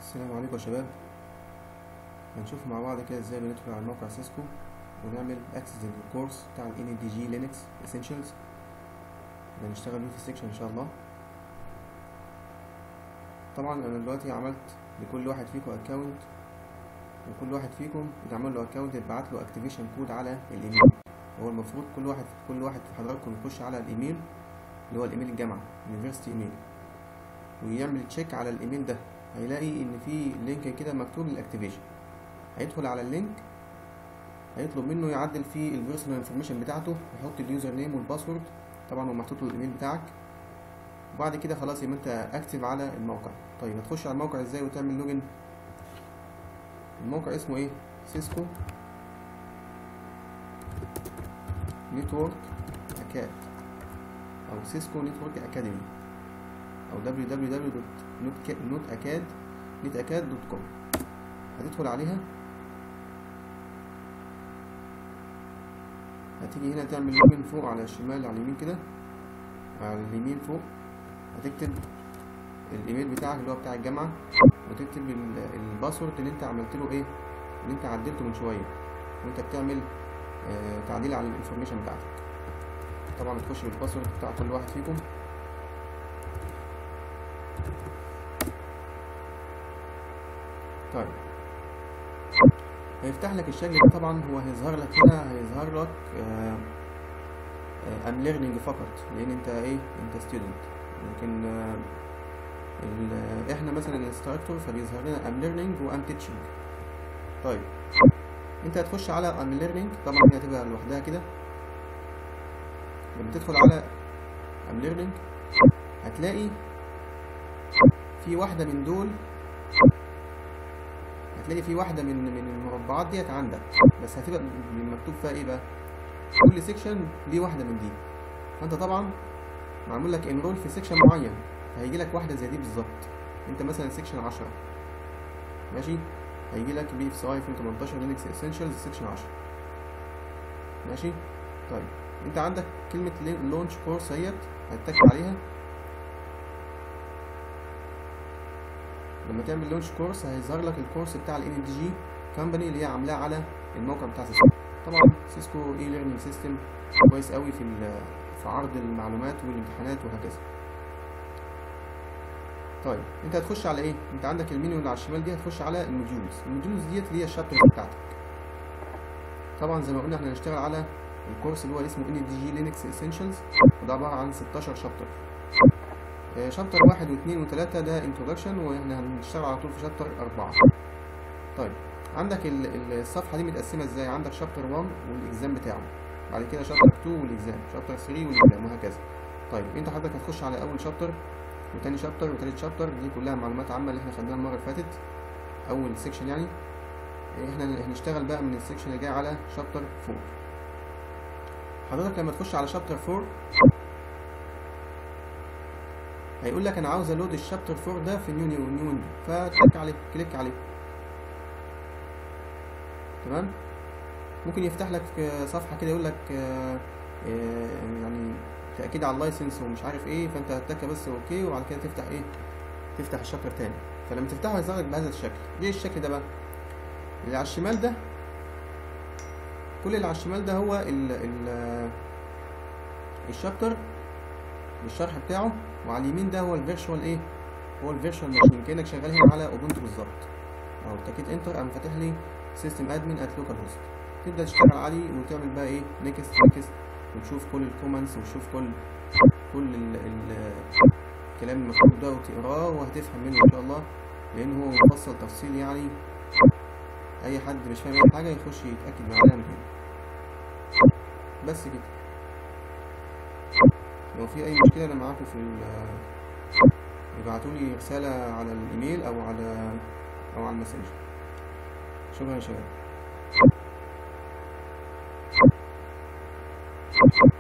السلام عليكم يا شباب هنشوف مع بعض كده ازاي بندخل على موقع سيسكو ونعمل اكسس للكورس بتاع ال NDG Linux Essentials اللي هنشتغل بيه في السكشن ان شاء الله طبعا انا دلوقتي عملت لكل واحد فيكم اكونت وكل واحد فيكم يتعمل له اكونت يتبعت له اكتيفيشن كود على الايميل هو المفروض كل واحد كل واحد في حضراتكم يخش على الايميل اللي هو الايميل الجامعه يونيفرسيتي ايميل ويعمل تشيك على الايميل ده هيلاقي ان في لينك كده مكتوب للاكتيفيشن هيدخل على اللينك هيطلب منه يعدل فيه البيرسونال انفورميشن بتاعته يحط اليوزر نيم والباسورد طبعا هو محطوط له الايميل بتاعك وبعد كده خلاص يبقى انت اكتف على الموقع طيب هتخش على الموقع ازاي وتعمل لوجن الموقع اسمه ايه سيسكو نتورك اكاد او سيسكو نتورك اكاديمي او www.notacad.com هتدخل عليها هتيجي هنا تعمل لوجن فوق على الشمال على اليمين كده على اليمين فوق هتكتب الايميل بتاعك اللي هو بتاع الجامعه وتكتب الباسورد اللي انت عملت له ايه اللي انت عدلته من شويه وانت بتعمل آه تعديل على الانفورميشن بتاعتك طبعا تخش بالباسورد بتاع كل واحد فيكم طيب هيفتح لك الشكل ده طبعا هو هيظهر لك هنا هيظهر لك ام ليرنينج فقط لان انت ايه انت ستودنت لكن آه احنا مثلا الانستراكتور فبيظهر لنا ام ليرنينج وام تيتشنج طيب انت هتخش على ام ليرنينج طبعا هي هتبقى لوحدها كده لما تدخل على ام ليرنينج هتلاقي في واحدة من دول هتلاقي في واحدة من من المربعات ديت عندك بس هتبقى مكتوب فيها ايه بقى كل سيكشن ليه واحدة من دي فانت طبعا معمول لك انرول في سيكشن معين هيجي لك واحدة زي دي بالظبط انت مثلا سيكشن 10 ماشي هيجي لك بي اف سي اي 2018 لينكس اسينشالز سيكشن 10 ماشي طيب انت عندك كلمة لونش كورس اهيت هتتك عليها لما تعمل لونش كورس هيظهر لك الكورس بتاع ال ان دي جي كامباني اللي هي عاملاه على الموقع بتاع سيسكو طبعا سيسكو اي ليرنينج سيستم كويس قوي في في عرض المعلومات والامتحانات وهكذا طيب انت هتخش على ايه انت عندك المنيو اللي على الشمال دي هتخش على الموديولز الموديولز ديت اللي هي الشابترز بتاعتك طبعا زي ما قلنا احنا هنشتغل على الكورس اللي هو اسمه ان دي جي لينكس اسينشالز وده عباره عن 16 شابتر شابتر واحد واثنين وثلاثة ده انترودكشن واحنا هنشتغل على طول في شابتر أربعة طيب عندك الصفحة دي متقسمة ازاي عندك شابتر 1 والاكزام بتاعه بعد كده شابتر 2 والاكزام شابتر 3 والاكزام وهكذا طيب انت حضرتك هتخش على اول شابتر وتاني شابتر وتالت شابتر دي كلها معلومات عامة اللي احنا خدناها المرة اللي فاتت اول سيكشن يعني احنا هنشتغل بقى من السيكشن اللي جاي على شابتر 4 حضرتك لما تخش على شابتر 4 هيقول لك انا عاوز الود الشابتر 4 ده في نيو نيو نيو ويندو فتكليك عليه كليك عليه تمام ممكن يفتح لك صفحه كده يقول لك يعني تاكيد على اللايسنس ومش عارف ايه فانت هتتك بس اوكي وبعد كده تفتح ايه تفتح الشابتر تاني فلما تفتحه هيظهر لك بهذا الشكل ايه الشكل ده بقى اللي على الشمال ده كل اللي على الشمال ده هو ال ال الشابتر بالشرح بتاعه وعلى اليمين ده هو الفيرشوال ايه هو الفيرشوال ماشين كانك شغال هنا على اوبونتو بالظبط او تكيت انتر قام فاتح لي سيستم ادمن ات لوكال هوست تبدا تشتغل عليه وتعمل بقى ايه نيكست نيكست وتشوف كل الكومنتس وتشوف كل كل ال ال الكلام المكتوب ده وتقراه وهتفهم منه ان شاء الله لان هو مفصل تفصيل يعني اي حد مش فاهم اي حاجه يخش يتاكد معانا من هنا بس كده لو في اي مشكله انا معاكم في ابعتولي رساله على الايميل او على او على الماسنجر شكرا يا شباب